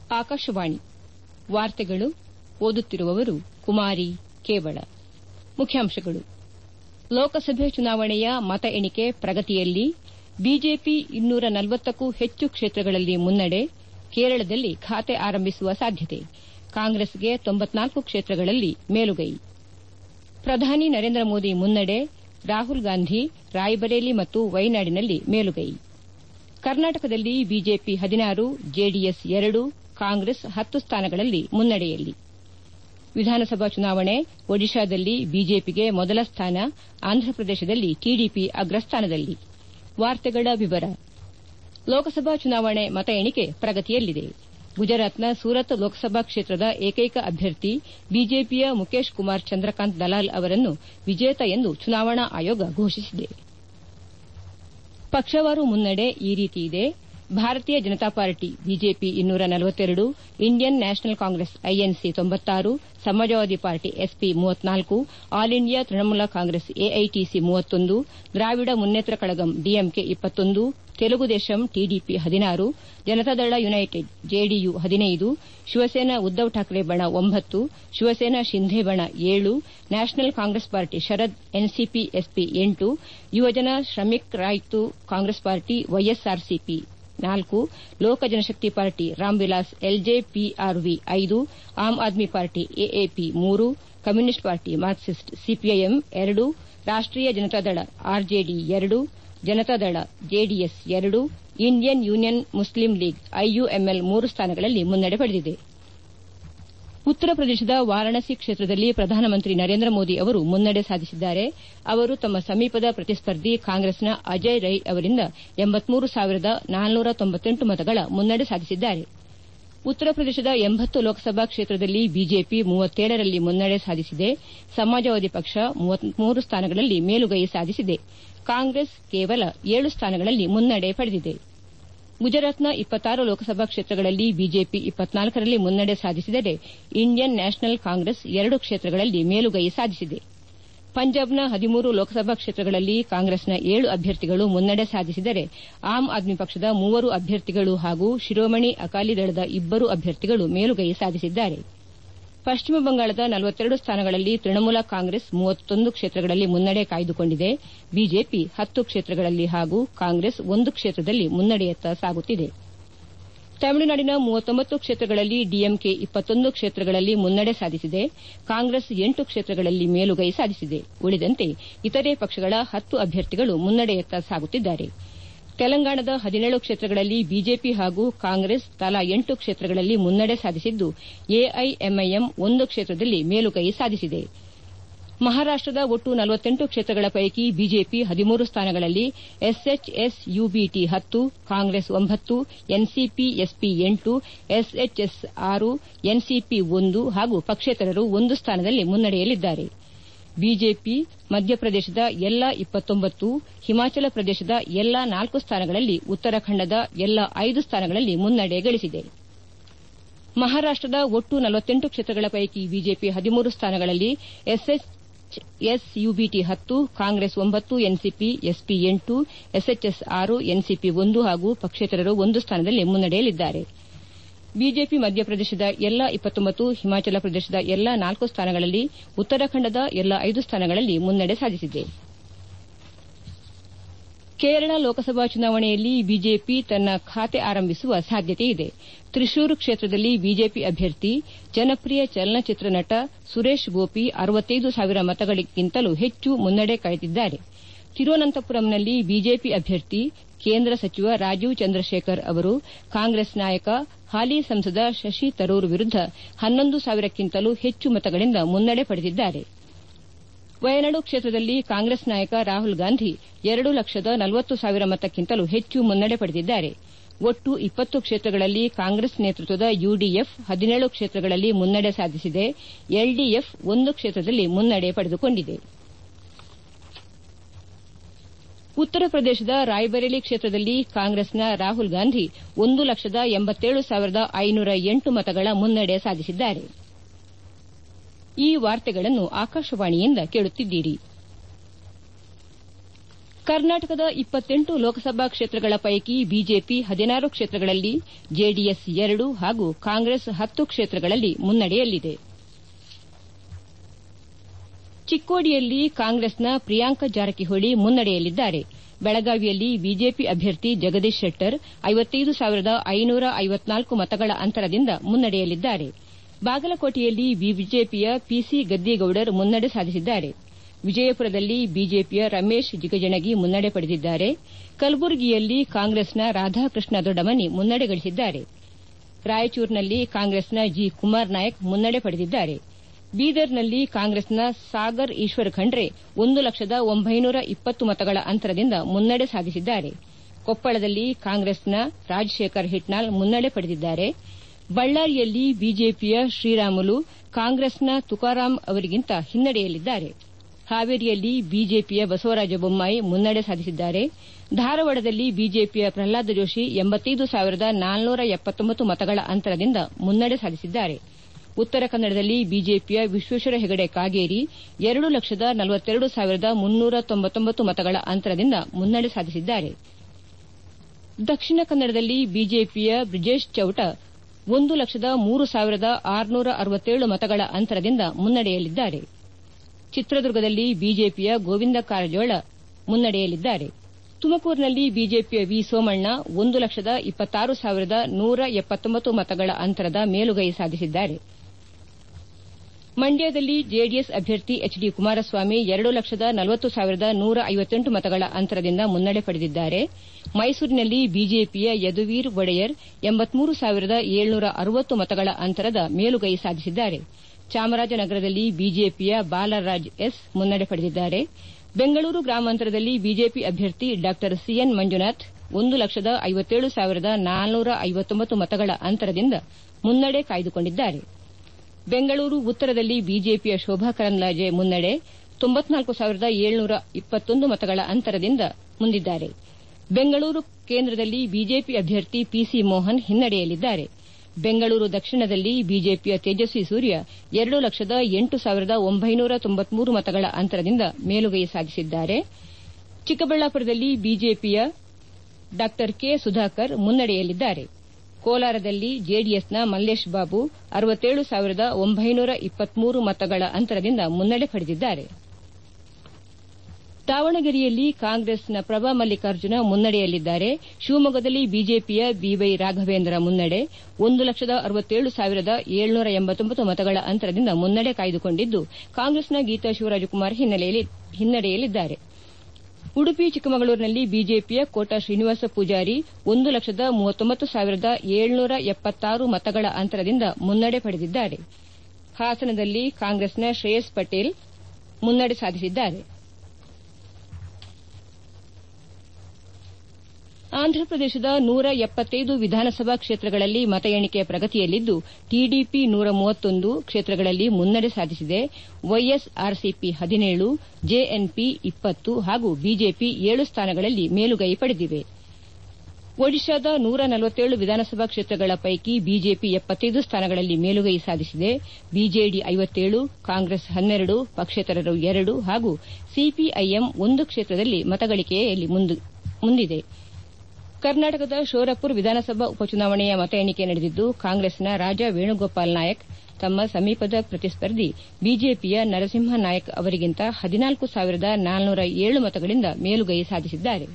ಆಕಾಶವಾಣಿ ವಾರ್ತೆಗಳು ಓದುತ್ತಿರುವವರು ಕುಮಾರಿ ಕೇವಳ ಮುಖ್ಯಾಂಶಗಳು ಲೋಕಸಭೆ ಚುನಾವಣೆಯ ಮತ ಎಣಿಕೆ ಪ್ರಗತಿಯಲ್ಲಿ ಬಿಜೆಪಿ ಇನ್ನೂರ ನಲವತ್ತಕ್ಕೂ ಹೆಚ್ಚು ಕ್ಷೇತ್ರಗಳಲ್ಲಿ ಮುನ್ನಡೆ ಕೇರಳದಲ್ಲಿ ಖಾತೆ ಆರಂಭಿಸುವ ಸಾಧ್ಯತೆ ಕಾಂಗ್ರೆಸ್ಗೆ ತೊಂಬತ್ನಾಲ್ಕು ಕ್ಷೇತ್ರಗಳಲ್ಲಿ ಮೇಲುಗೈ ಪ್ರಧಾನಿ ನರೇಂದ್ರ ಮೋದಿ ಮುನ್ನಡೆ ರಾಹುಲ್ ಗಾಂಧಿ ರಾಯ್ಬರೇಲಿ ಮತ್ತು ವೈನಾಡಿನಲ್ಲಿ ಮೇಲುಗೈ ಕರ್ನಾಟಕದಲ್ಲಿ ಬಿಜೆಪಿ ಹದಿನಾರು ಜೆಡಿಎಸ್ ಎರಡು ಕಾಂಗ್ರೆಸ್ ಹತ್ತು ಸ್ಥಾನಗಳಲ್ಲಿ ಮುನ್ನಡೆಯಲ್ಲಿ ವಿಧಾನಸಭಾ ಚುನಾವಣೆ ಒಡಿಶಾದಲ್ಲಿ ಬಿಜೆಪಿಗೆ ಮೊದಲ ಸ್ಥಾನ ಆಂಧ್ರಪ್ರದೇಶದಲ್ಲಿ ಟಿಡಿಪಿ ಅಗ್ರಸ್ಥಾನದಲ್ಲಿ ವಾರ್ತೆಗಳ ವಿವರ ಲೋಕಸಭಾ ಚುನಾವಣೆ ಮತ ಎಣಿಕೆ ಪ್ರಗತಿಯಲ್ಲಿದೆ ಗುಜರಾತ್ನ ಸೂರತ್ ಲೋಕಸಭಾ ಕ್ಷೇತ್ರದ ಏಕೈಕ ಅಭ್ಯರ್ಥಿ ಬಿಜೆಪಿಯ ಮುಖೇಶ್ ಕುಮಾರ್ ಚಂದ್ರಕಾಂತ್ ದಲಾಲ್ ಅವರನ್ನು ವಿಜೇತ ಎಂದು ಚುನಾವಣಾ ಆಯೋಗ ಘೋಷಿಸಿದೆ ಪಕ್ಷವಾರು ಮುನ್ನಡೆ ಈ ರೀತಿ ಇದೆ ಭಾರತೀಯ ಜನತಾ ಪಾರ್ಟಿ ಬಿಜೆಪಿ ಇನ್ನೂರ ನಲವತ್ತೆರಡು ಇಂಡಿಯನ್ ನ್ಯಾಷನಲ್ ಕಾಂಗ್ರೆಸ್ ಐಎನ್ಸಿ ತೊಂಬತ್ತಾರು ಸಮಾಜವಾದಿ ಪಾರ್ಟಿ ಎಸ್ಪಿ ಮೂವತ್ನಾಲ್ಕು all India Trinamool Congress AITC ಮೂವತ್ತೊಂದು ದ್ರಾವಿಡ ಮುನ್ನೇತ್ರ ಕಳಗಂ ಡಿಎಂಕೆ ಇಪ್ಪತ್ತೊಂದು ತೆಲುಗುದೇಶಂ ಟಿಡಿಪಿ ಹದಿನಾರು ಜನತಾದಳ ಯುನೈಟೆಡ್ ಜೆಡಿಯು ಹದಿನೈದು ಶಿವಸೇನಾ ಉದ್ದವ್ ಠಾಕ್ರೆ ಬಣ ಒಂಬತ್ತು ಶಿವಸೇನಾ ಶಿಂಧೆ ಬಣ ಏಳು national Congress party Sharad NCP SP ಎಂಟು Yuvajana Shramik Rythu Congress party YSRCP ನಾಲ್ಕು ಲೋಕ ಜನಶಕ್ತಿ ಪಾರ್ಟಿ ರಾಮ್ವಿಲಾಸ್ ಎಲ್ಜೆಪಿಆರ್ವಿ ಐದು ಆಮ್ ಆದ್ಮಿ ಪಾರ್ಟಿ ಎಎಪಿ ಮೂರು ಕಮ್ಯುನಿಸ್ಟ್ ಪಾರ್ಟಿ ಮಾರ್ಕ್ಸಿಸ್ಟ್ ಸಿಪಿಐಎಂ ಎರಡು ರಾಷ್ಟೀಯ ಜನತಾದಳ ಆರ್ಜೆಡಿ ಎರಡು ಜನತಾದಳ ಜೆಡಿಎಸ್ ಎರಡು Indian union Muslim league IUML ಮೂರು ಸ್ಥಾನಗಳಲ್ಲಿ ಮುನ್ನಡೆ ಪಡೆದಿದೆ ಉತ್ತರ ಪ್ರದೇಶದ ವಾರಾಣಸಿ ಕ್ಷೇತ್ರದಲ್ಲಿ ಪ್ರಧಾನಮಂತ್ರಿ ನರೇಂದ್ರ ಮೋದಿ ಅವರು ಮುನ್ನಡೆ ಸಾಧಿಸಿದ್ದಾರೆ ಅವರು ತಮ್ಮ ಸಮೀಪದ ಪ್ರತಿಸ್ಪರ್ಧಿ ಕಾಂಗ್ರೆಸ್ನ ಅಜಯ್ ರೈ ಅವರಿಂದ ಮತಗಳ ಮುನ್ನಡೆ ಸಾಧಿಸಿದ್ದಾರೆ ಉತ್ತರ ಪ್ರದೇಶದ ಎಂಬತ್ತು ಲೋಕಸಭಾ ಕ್ಷೇತ್ರದಲ್ಲಿ ಬಿಜೆಪಿ ಮೂವತ್ತೇಳರಲ್ಲಿ ಮುನ್ನಡೆ ಸಾಧಿಸಿದೆ ಸಮಾಜವಾದಿ ಪಕ್ಷ ಮೂವತ್ಮೂರು ಸ್ಥಾನಗಳಲ್ಲಿ ಮೇಲುಗೈ ಸಾಧಿಸಿದೆ ಕಾಂಗ್ರೆಸ್ ಕೇವಲ ಏಳು ಸ್ಥಾನಗಳಲ್ಲಿ ಮುನ್ನಡೆ ಪಡೆದಿದೆ ಗುಜರಾತ್ನ ಇಪ್ಪತ್ತಾರು ಲೋಕಸಭಾ ಕ್ಷೇತ್ರಗಳಲ್ಲಿ ಬಿಜೆಪಿ ಇಪ್ಪತ್ನಾಲ್ಕರಲ್ಲಿ ಮುನ್ನಡೆ ಸಾಧಿಸಿದರೆ ಇಂಡಿಯನ್ ನ್ಯಾಷನಲ್ ಕಾಂಗ್ರೆಸ್ ಎರಡು ಕ್ಷೇತ್ರಗಳಲ್ಲಿ ಮೇಲುಗೈ ಸಾಧಿಸಿದೆ ಪಂಜಾಬ್ನ ಹದಿಮೂರು ಲೋಕಸಭಾ ಕ್ಷೇತ್ರಗಳಲ್ಲಿ ಕಾಂಗ್ರೆಸ್ನ ಏಳು ಅಭ್ಯರ್ಥಿಗಳು ಮುನ್ನಡೆ ಸಾಧಿಸಿದರೆ ಆಮ್ ಆದ್ಮಿ ಪಕ್ಷದ ಮೂವರು ಅಭ್ಯರ್ಥಿಗಳು ಹಾಗೂ ಶಿರೋಮಣಿ ಅಕಾಲಿದಳದ ಇಬ್ಬರು ಅಭ್ಯರ್ಥಿಗಳು ಮೇಲುಗೈ ಸಾಧಿಸಿದ್ದಾರೆ ಪಶ್ಚಿಮ ಬಂಗಾಳದ ನಲವತ್ತೆರಡು ಸ್ಥಾನಗಳಲ್ಲಿ ತೃಣಮೂಲ ಕಾಂಗ್ರೆಸ್ ಮೂವತ್ತೊಂದು ಕ್ಷೇತ್ರಗಳಲ್ಲಿ ಮುನ್ನಡೆ ಕಾಯ್ದುಕೊಂಡಿದೆ ಬಿಜೆಪಿ ಹತ್ತು ಕ್ಷೇತ್ರಗಳಲ್ಲಿ ಹಾಗೂ ಕಾಂಗ್ರೆಸ್ ಒಂದು ಕ್ಷೇತ್ರದಲ್ಲಿ ಮುನ್ನಡೆಯತ್ತ ಸಾಗುತ್ತಿದೆ ತಮಿಳುನಾಡಿನ ಮೂವತ್ತೊಂಬತ್ತು ಕ್ಷೇತ್ರಗಳಲ್ಲಿ ಡಿಎಂಕೆ ಇಪ್ಪತ್ತೊಂದು ಕ್ಷೇತ್ರಗಳಲ್ಲಿ ಮುನ್ನಡೆ ಸಾಧಿಸಿದೆ ಕಾಂಗ್ರೆಸ್ ಎಂಟು ಕ್ಷೇತ್ರಗಳಲ್ಲಿ ಮೇಲುಗೈ ಸಾಧಿಸಿದೆ ಉಳಿದಂತೆ ಇತರೆ ಪಕ್ಷಗಳ ಹತ್ತು ಅಭ್ಯರ್ಥಿಗಳು ಮುನ್ನಡೆಯತ್ತ ಸಾಗುತ್ತಿದ್ದಾರೆ ತೆಲಂಗಾಣದ ಹದಿನೇಳು ಕ್ಷೇತ್ರಗಳಲ್ಲಿ ಬಿಜೆಪಿ ಹಾಗೂ ಕಾಂಗ್ರೆಸ್ ತಲಾ ಎಂಟು ಕ್ಷೇತ್ರಗಳಲ್ಲಿ ಮುನ್ನಡೆ ಸಾಧಿಸಿದ್ದು ಎಐಎಂಐಎಂ ಒಂದು ಕ್ಷೇತ್ರದಲ್ಲಿ ಮೇಲುಗೈ ಸಾಧಿಸಿದೆ ಮಹಾರಾಷ್ಟದ ಒಟ್ಟು ನಲವತ್ತೆಂಟು ಕ್ಷೇತ್ರಗಳ ಪೈಕಿ ಬಿಜೆಪಿ ಹದಿಮೂರು ಸ್ಥಾನಗಳಲ್ಲಿ ಎಸ್ಎಚ್ಎಸ್ಯುಬಿಟಿ ಹತ್ತು ಕಾಂಗ್ರೆಸ್ ಒಂಬತ್ತು ಎನ್ಸಿಪಿ ಎಸ್ಪಿ ಎಂಟು ಎಸ್ಎಚ್ಎಸ್ ಆರು ಎನ್ಸಿಪಿ ಒಂದು ಹಾಗೂ ಪಕ್ಷೇತರರು ಒಂದು ಸ್ಥಾನದಲ್ಲಿ ಮುನ್ನಡೆಯಲಿದ್ದಾರೆ ಬಿಜೆಪಿ ಮಧ್ಯಪ್ರದೇಶದ ಎಲ್ಲಾ ಇಪ್ಪತ್ತೊಂಬತ್ತು ಹಿಮಾಚಲ ಪ್ರದೇಶದ ಎಲ್ಲಾ ನಾಲ್ಕು ಸ್ಥಾನಗಳಲ್ಲಿ ಉತ್ತರಾಖಂಡದ ಎಲ್ಲಾ ಐದು ಸ್ಥಾನಗಳಲ್ಲಿ ಮುನ್ನಡೆ ಗಳಿಸಿದೆ ಮಹಾರಾಷ್ಟದ ಒಟ್ಟು ನಲವತ್ತೆಂಟು ಕ್ಷೇತ್ರಗಳ ಪೈಕಿ ಬಿಜೆಪಿ ಹದಿಮೂರು ಸ್ಥಾನಗಳಲ್ಲಿ ಎಸ್ಎಚ್ಎಸ್ಯುಬಿಟಿ ಹತ್ತು ಕಾಂಗ್ರೆಸ್ ಒಂಬತ್ತು ಎನ್ಸಿಪಿ ಎಸ್ಪಿ ಎಂಟು ಎಸ್ಎಚ್ಎಸ್ ಆರು ಎನ್ಸಿಪಿ ಒಂದು ಹಾಗೂ ಪಕ್ಷೇತರರು ಒಂದು ಸ್ಥಾನದಲ್ಲಿ ಮುನ್ನಡೆಯಲಿದ್ದಾರೆ ಬಿಜೆಪಿ ಮಧ್ಯಪ್ರದೇಶದ ಎಲ್ಲಾ ಇಪ್ಪತ್ತೊಂಬತ್ತು ಹಿಮಾಚಲ ಪ್ರದೇಶದ ಎಲ್ಲಾ ನಾಲ್ಕು ಸ್ಥಾನಗಳಲ್ಲಿ ಉತ್ತರಾಖಂಡದ ಎಲ್ಲಾ ಐದು ಸ್ಥಾನಗಳಲ್ಲಿ ಮುನ್ನಡೆ ಸಾಧಿಸಿದೆ ಕೇರಳ ಲೋಕಸಭಾ ಚುನಾವಣೆಯಲ್ಲಿ ಬಿಜೆಪಿ ತನ್ನ ಖಾತೆ ಆರಂಭಿಸುವ ಸಾಧ್ಯತೆಯಿದೆ ತ್ರಿಶೂರ್ ಕ್ಷೇತ್ರದಲ್ಲಿ ಬಿಜೆಪಿ ಅಭ್ಯರ್ಥಿ ಜನಪ್ರಿಯ ಚಲನಚಿತ್ರ ನಟ ಸುರೇಶ್ ಗೋಪಿ ಅರವತ್ತೈದು ಸಾವಿರ ಮತಗಳಿಗಿಂತಲೂ ಹೆಚ್ಚು ಮುನ್ನಡೆ ಕಾಯ್ದಿದ್ದಾರೆ ತಿರುವನಂತಪುರಂನಲ್ಲಿ ಬಿಜೆಪಿ ಅಭ್ಯರ್ಥಿ ಕೇಂದ್ರ ಸಚಿವ ರಾಜೀವ್ ಚಂದ್ರಶೇಖರ್ ಅವರು ಕಾಂಗ್ರೆಸ್ ನಾಯಕ ಹಾಲಿ ಸಂಸದ ಶಶಿ ತರೂರ್ ವಿರುದ್ದ ಹನ್ನೊಂದು ಸಾವಿರಕ್ಕಿಂತಲೂ ಹೆಚ್ಚು ಮತಗಳಿಂದ ಮುನ್ನಡೆ ಪಡೆದಿದ್ದಾರೆ ವಯನಾಡು ಕ್ಷೇತ್ರದಲ್ಲಿ ಕಾಂಗ್ರೆಸ್ ನಾಯಕ ರಾಹುಲ್ ಗಾಂಧಿ ಎರಡು ಲಕ್ಷದ ನಲವತ್ತು ಸಾವಿರ ಮತಕ್ಕಿಂತಲೂ ಹೆಚ್ಚು ಮುನ್ನಡೆ ಪಡೆದಿದ್ದಾರೆ ಒಟ್ಟು ಇಪ್ಪತ್ತು ಕ್ಷೇತ್ರಗಳಲ್ಲಿ ಕಾಂಗ್ರೆಸ್ ನೇತೃತ್ವದ ಯುಡಿಎಫ್ ಹದಿನೇಳು ಕ್ಷೇತ್ರಗಳಲ್ಲಿ ಮುನ್ನಡೆ ಸಾಧಿಸಿದೆ ಎಲ್ಡಿಎಫ್ ಒಂದು ಕ್ಷೇತ್ರದಲ್ಲಿ ಮುನ್ನಡೆ ಪಡೆದುಕೊಂಡಿದೆ ಉತ್ತರ ಪ್ರದೇಶದ ರಾಯ್ಬರೇಲಿ ಕ್ಷೇತ್ರದಲ್ಲಿ ಕಾಂಗ್ರೆಸ್ನ ರಾಹುಲ್ ಗಾಂಧಿ ಒಂದು ಲಕ್ಷದ ಎಂಬತ್ತೇಳು ಸಾವಿರದ ಐನೂರ ಎಂಟು ಮತಗಳ ಮುನ್ನಡೆ ಸಾಧಿಸಿದ್ದಾರೆ ಈ ವಾರ್ತೆಗಳನ್ನು ಆಕಾಶವಾಣಿಯಿಂದ ಕೇಳುತ್ತಿದ್ದೀರಿ ಕರ್ನಾಟಕದ ಇಪ್ಪತ್ತೆಂಟು ಲೋಕಸಭಾ ಕ್ಷೇತ್ರಗಳ ಪೈಕಿ ಬಿಜೆಪಿ ಹದಿನಾರು ಕ್ಷೇತ್ರಗಳಲ್ಲಿ ಜೆಡಿಎಸ್ ಎರಡು ಹಾಗೂ ಕಾಂಗ್ರೆಸ್ ಹತ್ತು ಕ್ಷೇತ್ರಗಳಲ್ಲಿ ಮುನ್ನಡೆಯಲ್ಲಿದೆ ಚಿಕ್ಕೋಡಿಯಲ್ಲಿ ಕಾಂಗ್ರೆಸ್ನ ಪ್ರಿಯಾಂಕ ಜಾರಕಿಹೊಳಿ ಮುನ್ನಡೆಯಲ್ಲಿದ್ದಾರೆ ಬೆಳಗಾವಿಯಲ್ಲಿ ಬಿಜೆಪಿ ಅಭ್ಯರ್ಥಿ ಜಗದೀಶ್ ಶೆಟ್ಟರ್ ಐವತ್ತೈದು ಸಾವಿರದ ಐನೂರ ಐವತ್ನಾಲ್ಕು ಮತಗಳ ಅಂತರದಿಂದ ಮುನ್ನಡೆಯಲ್ಲಿದ್ದಾರೆ ಬಾಗಲಕೋಟೆಯಲ್ಲಿ ಬಿಜೆಪಿಯ ಪಿಸಿ ಗದ್ದಿಗೌಡರ್ ಮುನ್ನಡೆ ಸಾಧಿಸಿದ್ದಾರೆ ವಿಜಯಪುರದಲ್ಲಿ ಬಿಜೆಪಿಯ ರಮೇಶ್ ಜಿಗಜಿಣಗಿ ಮುನ್ನಡೆ ಪಡೆದಿದ್ದಾರೆ ಕಲಬುರಗಿಯಲ್ಲಿ ಕಾಂಗ್ರೆಸ್ನ ರಾಧಾಕೃಷ್ಣ ದೊಡ್ಡಮನಿ ಮುನ್ನಡೆ ಗಳಿಸಿದ್ದಾರೆ ರಾಯಚೂರಿನಲ್ಲಿ ಕಾಂಗ್ರೆಸ್ನ ಜಿ ಕುಮಾರ್ ನಾಯಕ್ ಮುನ್ನಡೆ ಪಡೆದಿದ್ದಾರೆ ಬೀದರ್ನಲ್ಲಿ ಕಾಂಗ್ರೆಸ್ನ ಸಾಗರ್ ಈಶ್ವರ್ ಖಂಡ್ರೆ ಒಂದು ಲಕ್ಷದ ಒಂಬೈನೂರ ಇಪ್ಪತ್ತು ಮತಗಳ ಅಂತರದಿಂದ ಮುನ್ನಡೆ ಸಾಧಿಸಿದ್ದಾರೆ ಕೊಪ್ಪಳದಲ್ಲಿ ಕಾಂಗ್ರೆಸ್ನ ರಾಜಶೇಖರ್ ಹಿಟ್ನಾಳ್ ಮುನ್ನಡೆ ಪಡೆದಿದ್ದಾರೆ ಬಳ್ಳಾರಿಯಲ್ಲಿ ಬಿಜೆಪಿಯ ಶ್ರೀರಾಮುಲು ಕಾಂಗ್ರೆಸ್ನ ತುಕಾರಾಂ ಅವರಿಗಿಂತ ಹಿನ್ನಡೆಯಲ್ಲಿದ್ದಾರೆ ಹಾವೇರಿಯಲ್ಲಿ ಬಿಜೆಪಿಯ ಬಸವರಾಜ ಬೊಮ್ಮಾಯಿ ಮುನ್ನಡೆ ಸಾಧಿಸಿದ್ದಾರೆ ಧಾರವಾಡದಲ್ಲಿ ಬಿಜೆಪಿಯ ಪ್ರಹ್ಲಾದ ಜೋಶಿ ಎಂಬತ್ತೈದು ಸಾವಿರದ ನಾಲ್ನೂರ ಎಪ್ಪತ್ತೊಂಬತ್ತು ಮತಗಳ ಅಂತರದಿಂದ ಮುನ್ನಡೆ ಸಾಧಿಸಿದ್ದಾರೆ ಉತ್ತರ ಕನ್ನಡದಲ್ಲಿ ಬಿಜೆಪಿಯ ವಿಶ್ವೇಶ್ವರ ಹೆಗಡೆ ಕಾಗೇರಿ ಎರಡು ಲಕ್ಷದ ನಲವತ್ತೆರಡು ಸಾವಿರದ ಮುನ್ನೂರ ತೊಂಬತ್ತೊಂಬತ್ತು ಮತಗಳ ಅಂತರದಿಂದ ಮುನ್ನಡೆ ಸಾಧಿಸಿದ್ದಾರೆ ದಕ್ಷಿಣ ಕನ್ನಡದಲ್ಲಿ ಬಿಜೆಪಿಯ ಬ್ರಿಜೇಶ್ ಚೌಟ ಒಂದು ಲಕ್ಷದ ಮೂರು ಸಾವಿರದ ಆರುನೂರ ಅರವತ್ತೇಳು ಮತಗಳ ಅಂತರದಿಂದ ಮುನ್ನಡೆಯಲ್ಲಿದ್ದಾರೆ ಚಿತ್ರದುರ್ಗದಲ್ಲಿ ಬಿಜೆಪಿಯ ಗೋವಿಂದ ಕಾರಜೋಳ ಮುನ್ನಡೆಯಲ್ಲಿದ್ದಾರೆ ತುಮಕೂರಿನಲ್ಲಿ ಬಿಜೆಪಿಯ ವಿ ಸೋಮಣ್ಣ ಒಂದು ಲಕ್ಷದ ಇಪ್ಪತ್ತಾರು ಸಾವಿರದ ನೂರ ಎಪ್ಪತ್ತೊಂಬತ್ತು ಮತಗಳ ಅಂತರದ ಮೇಲುಗೈ ಸಾಧಿಸಿದ್ದಾರೆ ಮಂಡ್ಯದಲ್ಲಿ ಜೆಡಿಎಸ್ ಅಭ್ಯರ್ಥಿ ಎಚ್ ಡಿ ಕುಮಾರಸ್ವಾಮಿ ಎರಡು ಲಕ್ಷದ ನಲವತ್ತು ಸಾವಿರದ ನೂರ ಐವತ್ತೆಂಟು ಮತಗಳ ಅಂತರದಿಂದ ಮುನ್ನಡೆ ಪಡೆದಿದ್ದಾರೆ ಮೈಸೂರಿನಲ್ಲಿ ಬಿಜೆಪಿಯ ಯದುವೀರ್ ಒಡೆಯರ್ ಎಂಬತ್ಮೂರು ಸಾವಿರದ ಏಳ್ನೂರ ಅರವತ್ತು ಮತಗಳ ಅಂತರದ ಮೇಲುಗೈ ಸಾಧಿಸಿದ್ದಾರೆ ಚಾಮರಾಜನಗರದಲ್ಲಿ ಬಿಜೆಪಿಯ ಬಾಲರಾಜ್ ಎಸ್ ಮುನ್ನಡೆ ಪಡೆದಿದ್ದಾರೆ ಬೆಂಗಳೂರು ಗ್ರಾಮಾಂತರದಲ್ಲಿ ಬಿಜೆಪಿ ಅಭ್ಯರ್ಥಿ ಡಾ ಸಿಎನ್ ಮಂಜುನಾಥ್ ಒಂದು ಲಕ್ಷದ ಐವತ್ತೇಳು ಸಾವಿರದ ನಾಲ್ನೂರ ಐವತ್ತೊಂಬತ್ತು ಮತಗಳ ಅಂತರದಿಂದ ಮುನ್ನಡೆ ಕಾಯ್ದುಕೊಂಡಿದ್ದಾರೆ ಬೆಂಗಳೂರು ಉತ್ತರದಲ್ಲಿ ಬಿಜೆಪಿಯ ಶೋಭಾ ಕರಂದ್ಲಾಜೆ ಮುನ್ನಡೆ ತೊಂಬತ್ನಾಲ್ಕು ಸಾವಿರದ ಏಳ್ನೂರ ಇಪ್ಪತ್ತೊಂದು ಮತಗಳ ಅಂತರದಿಂದ ಮುಂದಿದ್ದಾರೆ ಬೆಂಗಳೂರು ಕೇಂದ್ರದಲ್ಲಿ ಬಿಜೆಪಿ ಅಭ್ಯರ್ಥಿ ಪಿಸಿ ಮೋಹನ್ ಹಿನ್ನಡೆಯಲ್ಲಿದ್ದಾರೆ ಬೆಂಗಳೂರು ದಕ್ಷಿಣದಲ್ಲಿ ಬಿಜೆಪಿಯ ತೇಜಸ್ವಿ ಸೂರ್ಯ ಎರಡು ಲಕ್ಷದ ಎಂಟು ಸಾವಿರದ ಒಂಬೈನೂರ ತೊಂಬತ್ಮೂರು ಮತಗಳ ಅಂತರದಿಂದ ಮೇಲುಗೈ ಸಾಧಿಸಿದ್ದಾರೆ ಚಿಕ್ಕಬಳ್ಳಾಪುರದಲ್ಲಿ ಬಿಜೆಪಿಯ ಡಾ ಕೆ ಸುಧಾಕರ್ ಮುನ್ನಡೆಯಲ್ಲಿದ್ದಾರೆ ಕೋಲಾರದಲ್ಲಿ ಜೆಡಿಎಸ್ನ ಮಲ್ಲೇಶ್ ಬಾಬು ಅರವತ್ತೇಳು ಸಾವಿರದ ಒಂಬೈನೂರ ಇಪ್ಪತ್ಮೂರು ಮತಗಳ ಅಂತರದಿಂದ ಮುನ್ನಡೆ ಪಡೆದಿದ್ದಾರೆ ದಾವಣಗೆರೆಯಲ್ಲಿ ಕಾಂಗ್ರೆಸ್ನ ಪ್ರಭಾ ಮಲ್ಲಿಕಾರ್ಜುನ ಮುನ್ನಡೆಯಲ್ಲಿದ್ದಾರೆ ಶಿವಮೊಗ್ಗದಲ್ಲಿ ಬಿಜೆಪಿಯ ಬಿವೈ ರಾಘವೇಂದ್ರ ಮುನ್ನಡೆ ಒಂದು ಲಕ್ಷದ ಅರವತ್ತೇಳು ಸಾವಿರದ ಏಳ್ನೂರ ಎಂಬತ್ತೊಂಬತ್ತು ಮತಗಳ ಅಂತರದಿಂದ ಮುನ್ನಡೆ ಕಾಯ್ದುಕೊಂಡಿದ್ದು ಕಾಂಗ್ರೆಸ್ನ ಗೀತಾ ಶಿವರಾಜಕುಮಾರ್ ಹಿನ್ನಡೆಯಲ್ಲಿದ್ದಾರೆ ಉಡುಪಿ ಚಿಕ್ಕಮಗಳೂರಿನಲ್ಲಿ ಬಿಜೆಪಿಯ ಕೋಟಾ ಶ್ರೀನಿವಾಸ ಪೂಜಾರಿ ಒಂದು ಲಕ್ಷದ ಮೂವತ್ತೊಂಬತ್ತು ಸಾವಿರದ ಏಳ್ನೂರ ಎಪ್ಪತ್ತಾರು ಮತಗಳ ಅಂತರದಿಂದ ಮುನ್ನಡೆ ಪಡೆದಿದ್ದಾರೆ ಹಾಸನದಲ್ಲಿ ಕಾಂಗ್ರೆಸ್ನ ಶ್ರೇಯಸ್ ಪಟೇಲ್ ಮುನ್ನಡೆ ಸಾಧಿಸಿದ್ದಾರೆ ಆಂಧ್ರಪ್ರದೇಶದ ನೂರ ಎಪ್ಪತ್ತೈದು ವಿಧಾನಸಭಾ ಕ್ಷೇತ್ರಗಳಲ್ಲಿ ಮತ ಎಣಿಕೆ ಪ್ರಗತಿಯಲ್ಲಿದ್ದು ಟಿಡಿಪಿ ನೂರ ಮೂವತ್ತೊಂದು ಕ್ಷೇತ್ರಗಳಲ್ಲಿ ಮುನ್ನಡೆ ಸಾಧಿಸಿದೆ ವೈಎಸ್ಆರ್ಸಿಪಿ ಹದಿನೇಳು ಜೆಎನ್ಪಿ ಇಪ್ಪತ್ತು ಹಾಗೂ ಬಿಜೆಪಿ ಏಳು ಸ್ಥಾನಗಳಲ್ಲಿ ಮೇಲುಗೈ ಪಡೆದಿವೆ ಒಡಿಶಾದ ನೂರ ನಲವತ್ತೇಳು ವಿಧಾನಸಭಾ ಕ್ಷೇತ್ರಗಳ ಪೈಕಿ ಬಿಜೆಪಿ ಎಪ್ಪತ್ತೈದು ಸ್ಥಾನಗಳಲ್ಲಿ ಮೇಲುಗೈ ಸಾಧಿಸಿದೆ ಬಿಜೆಡಿ ಐವತ್ತೇಳು ಕಾಂಗ್ರೆಸ್ ಹನ್ನೆರಡು ಪಕ್ಷೇತರರು ಎರಡು ಹಾಗೂ ಸಿಪಿಐಎಂ ಒಂದು ಕ್ಷೇತ್ರದಲ್ಲಿ ಮತಗಳಿಕೆಯಲ್ಲಿ ಮುಂದಿದೆ ಕರ್ನಾಟಕದ ಶೋರಪುರ್ ವಿಧಾನಸಭಾ ಉಪಚುನಾವಣೆಯ ಮತ ಎಣಿಕೆ ನಡೆದಿದ್ದು ಕಾಂಗ್ರೆಸ್ನ ರಾಜಾ ವೇಣುಗೋಪಾಲ್ ನಾಯಕ್ ತಮ್ಮ ಸಮೀಪದ ಪ್ರತಿಸ್ಪರ್ಧಿ ಬಿಜೆಪಿಯ ನರಸಿಂಹ ನಾಯಕ್ ಅವರಿಗಿಂತ ಹದಿನಾಲ್ಕು ಸಾವಿರದ ನಾಲ್ನೂರ ಏಳು ಮತಗಳಿಂದ ಮೇಲುಗೈ ಸಾಧಿಸಿದ್ದಾರೆ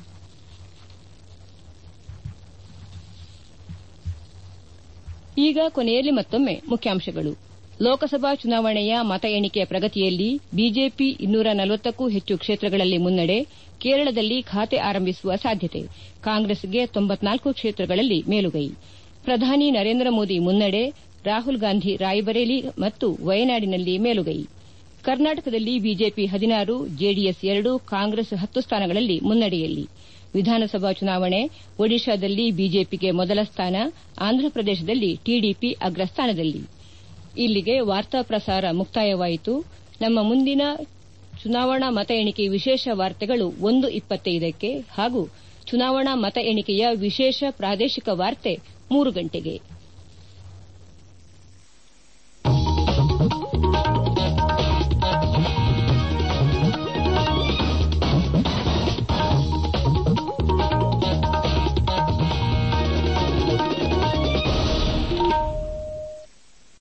ಈಗ ಕೊನೆಯಲ್ಲಿ ಮತ್ತೊಮ್ಮೆ ಮುಖ್ಯಾಂಶಗಳು ಲೋಕಸಭಾ ಚುನಾವಣೆಯ ಮತ ಎಣಿಕೆ ಪ್ರಗತಿಯಲ್ಲಿ ಬಿಜೆಪಿ ಇನ್ನೂರ ನಲವತ್ತಕ್ಕೂ ಹೆಚ್ಚು ಕ್ಷೇತ್ರಗಳಲ್ಲಿ ಮುನ್ನಡೆ ಕೇರಳದಲ್ಲಿ ಖಾತೆ ಆರಂಭಿಸುವ ಸಾಧ್ಯತೆ ಕಾಂಗ್ರೆಸ್ಗೆ ತೊಂಬತ್ನಾಲ್ಕು ಕ್ಷೇತ್ರಗಳಲ್ಲಿ ಮೇಲುಗೈ ಪ್ರಧಾನಿ ನರೇಂದ್ರ ಮೋದಿ ಮುನ್ನಡೆ ರಾಹುಲ್ ಗಾಂಧಿ ರಾಯ್ಬರೇಲಿ ಮತ್ತು ವಯನಾಡಿನಲ್ಲಿ ಮೇಲುಗೈ ಕರ್ನಾಟಕದಲ್ಲಿ ಬಿಜೆಪಿ ಹದಿನಾರು ಜೆಡಿಎಸ್ ಎರಡು ಕಾಂಗ್ರೆಸ್ ಹತ್ತು ಸ್ಥಾನಗಳಲ್ಲಿ ಮುನ್ನಡೆಯಲ್ಲಿ ವಿಧಾನಸಭಾ ಚುನಾವಣೆ ಒಡಿಶಾದಲ್ಲಿ ಬಿಜೆಪಿಗೆ ಮೊದಲ ಸ್ಥಾನ ಆಂಧ್ರಪ್ರದೇಶದಲ್ಲಿ ಟಿಡಿಪಿ ಅಗ್ರಸ್ಥಾನದಲ್ಲಿ ಇಲ್ಲಿಗೆ ವಾರ್ತಾ ಪ್ರಸಾರ ಮುಕ್ತಾಯವಾಯಿತು ನಮ್ಮ ಮುಂದಿನ ಚುನಾವಣಾ ಮತ ಎಣಿಕೆ ವಿಶೇಷ ವಾರ್ತೆಗಳು ಒಂದು ಇಪ್ಪತ್ತೈದಕ್ಕೆ ಹಾಗೂ ಚುನಾವಣಾ ಮತ ಎಣಿಕೆಯ ವಿಶೇಷ ಪ್ರಾದೇಶಿಕ ವಾರ್ತೆ ಮೂರು ಗಂಟೆಗೆ